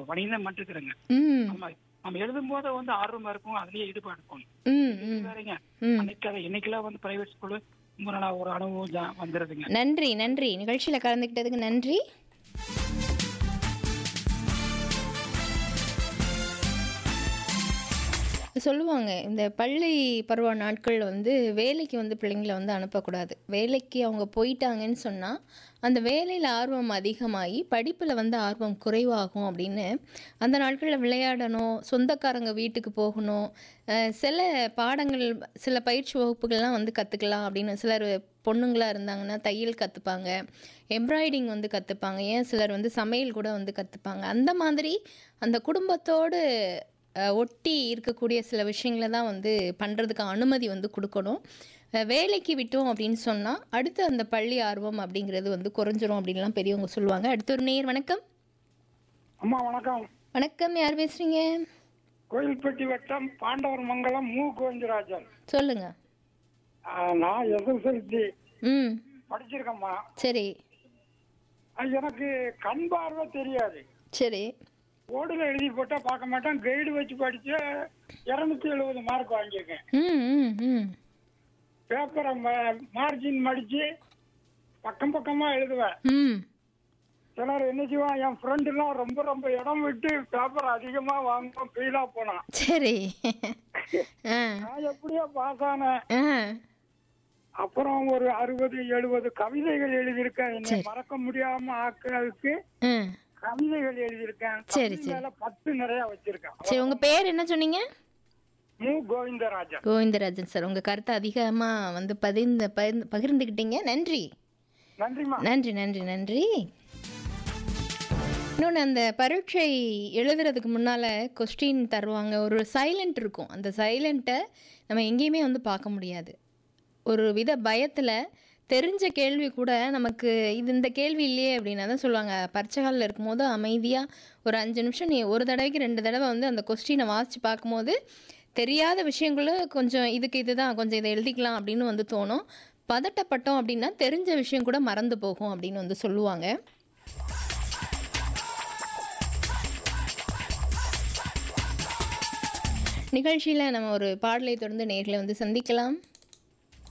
இப்போ வணிகம் மட்டும் இருக்கிறேங்க ம் நம்ம நம்ம எழுதும் போது வந்து ஆர்வமா இருக்கும் அதுலயே ஈடுபாடு இருக்கும் ம் ம் வேறங்க ம் அன்னைக்கு அதை இன்னைக்கெல்லாம் வந்து பிரைவேட் ஸ்கூலு ரொம்ப நாளா ஒரு அனுபவம் ஜா- வந்துருதுங்க நன்றி நன்றி நிகழ்ச்சியில் கலந்துக்கிட்டதுக்கு நன்றி சொல்லுவாங்க இந்த பள்ளி பருவ நாட்கள் வந்து வேலைக்கு வந்து பிள்ளைங்களை வந்து அனுப்பக்கூடாது வேலைக்கு அவங்க போயிட்டாங்கன்னு சொன்னால் அந்த வேலையில் ஆர்வம் அதிகமாகி படிப்பில் வந்து ஆர்வம் குறைவாகும் அப்படின்னு அந்த நாட்களில் விளையாடணும் சொந்தக்காரங்க வீட்டுக்கு போகணும் அஹ் சில பாடங்கள் சில பயிற்சி வகுப்புகள்லாம் வந்து கற்றுக்கலாம் அப்படின்னு சிலர் பொண்ணுங்களாக இருந்தாங்கன்னா தையல் கற்றுப்பாங்க எம்ப்ராய்டிங் வந்து கற்றுப்பாங்க ஏன் சிலர் வந்து சமையல் கூட வந்து கற்றுப்பாங்க அந்த மாதிரி அந்த குடும்பத்தோடு அஹ், ஒட்டி இருக்கக்கூடிய சில விஷயங்களை தான் வந்து பண்ணுறதுக்கு அனுமதி வந்து கொடுக்கணும் அஹ், வேலைக்கு விட்டோம் அப்படின்னு சொன்னால் அடுத்து அந்த பள்ளி ஆர்வம் அப்படிங்கிறது வந்து குறைஞ்சிரும் அப்படின்லாம் பெரியவங்க சொல்லுவாங்க அடுத்து ஒரு நேர் வணக்கம் அம்மா வணக்கம் வணக்கம் யார் பேசுகிறீங்க கோயில்பட்டி வட்டம் பாண்டவர் மங்கலம் மு கோவிந்தராஜன் சொல்லுங்கள் நான் எஸ்எஸ்எல்சி ம் படிச்சிருக்கேம்மா சரி அது எனக்கு கண் பார்வை தெரியாது சரி போர்டில் எழுதி போட்டா பார்க்க மாட்டேன் கைடு வச்சு படிச்சு இருநூத்தி எழுபது மார்க் வாங்கியிருக்கேன் ம் ம் ம் பேப்பரை மார்ஜின் மடிச்சு பக்கம் பக்கமா எழுதுவேன் ம் சிலர் என்ன செய்வான் என் ஃப்ரெண்ட் எல்லாம் ரொம்ப ரொம்ப இடம் விட்டு பேப்பர் அதிகமா வாங்குவோம் ஃபெயிலா போனான் சரி ஆ நான் எப்படியோ பாஸ் ஆனேன் ஆ அப்புறம் ஒரு அறுபது எழுபது கவிதைகள் எழுதியிருக்கேன் என்னை சரி. மறக்க முடியாம ஆக்குறதுக்கு ஆ கவிதைகள் எழுதியிருக்கேன் சரி, தமிழ் சரி. மேல பத்து நிறைய வச்சிருக்கேன் சரி உங்கள் பேர் என்ன சொன்னீங்க மு கோவிந்தராஜன் கோவிந்தராஜன் சார் உங்கள் கருத்தை அதிகமாக வந்து பதிந்து பகிர்ந்து பகிர்ந்துக்கிட்டீங்க நன்றி நன்றிம்மா நன்றி நன்றி நன்றி இன்னொன்று அந்த பரீட்சை எழுதுறதுக்கு முன்னால் கொஸ்டின் தருவாங்க ஒரு சைலண்ட் இருக்கும் அந்த சைலண்ட்டை நம்ம எங்கேயுமே வந்து பார்க்க முடியாது ஒரு வித பயத்தில் தெரிஞ்ச கேள்வி கூட நமக்கு இது இந்த கேள்வி இல்லையே அப்படின்னு தான் சொல்லுவாங்க பரீட்சைகளில் இருக்கும்போது அமைதியாக ஒரு அஞ்சு நிமிஷம் நீ ஒரு தடவைக்கு ரெண்டு தடவை வந்து அந்த கொஸ்டினை வாசித்து பார்க்கும்போது தெரியாத விஷயங்களும் கொஞ்சம் இதுக்கு இதுதான் கொஞ்சம் இதை எழுதிக்கலாம் அப்படின்னு வந்து தோணும் பதட்டப்பட்டோம் அப்படின்னா தெரிஞ்ச விஷயம் கூட மறந்து போகும் அப்படின்னு வந்து சொல்லுவாங்க நிகழ்ச்சியில் நம்ம ஒரு பாடலை தொடர்ந்து நேர்களை வந்து சந்திக்கலாம்